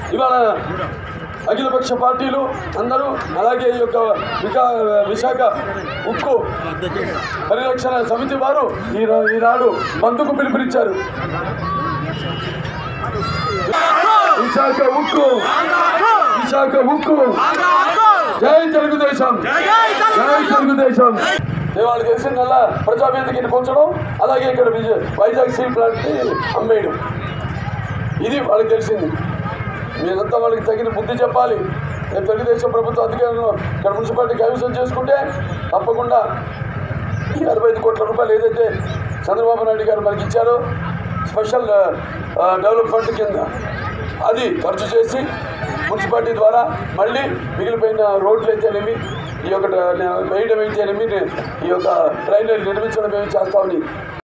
ఇవాళ అఖిలపక్ష పార్టీలు అందరూ అలాగే ఈ యొక్క వికా విశాఖ ఉక్కు పరిరక్షణ సమితి వారు ఈరో- ఈనాడు బంధుకు పిలుపునిచ్చారు విశాఖ ఉక్కు విశాఖ ఉక్కు జై తెలుగుదేశం జై తెలుగుదేశం నేను వాళ్ళకి తెలిసిందల్లా ప్రజావేదికని కూర్చడం అలాగే ఇక్కడ విజయ వైజాగ్ స్టీల్ ప్లాంట్ని అమ్మేయడం ఇది వాళ్ళకి తెలిసింది మీరంతా వాళ్ళకి తగిన బుద్ధి చెప్పాలి రేపు తెలుగుదేశం ప్రభుత్వ అధికారులు ఇక్కడ మున్సిపాలిటీ కైవసం చేసుకుంటే తప్పకుండా ఈ అరవై ఐదు కోట్ల రూపాయలు ఏదైతే చంద్రబాబు నాయుడు గారు మనకి ఇచ్చారో స్పెషల్ ఆ, డెవలప్ ఫండ్ కింద అది ఖర్చు చేసి మున్సిపాలిటీ ద్వారా మళ్ళీ మిగిలిపోయిన రోడ్లు అయితేనేమి ఈ యొక్క ట- వేయడం అయితేనేమి ఈ యొక్క డ్రైనేజ్ నిర్మించడం ఏమి చేస్తామని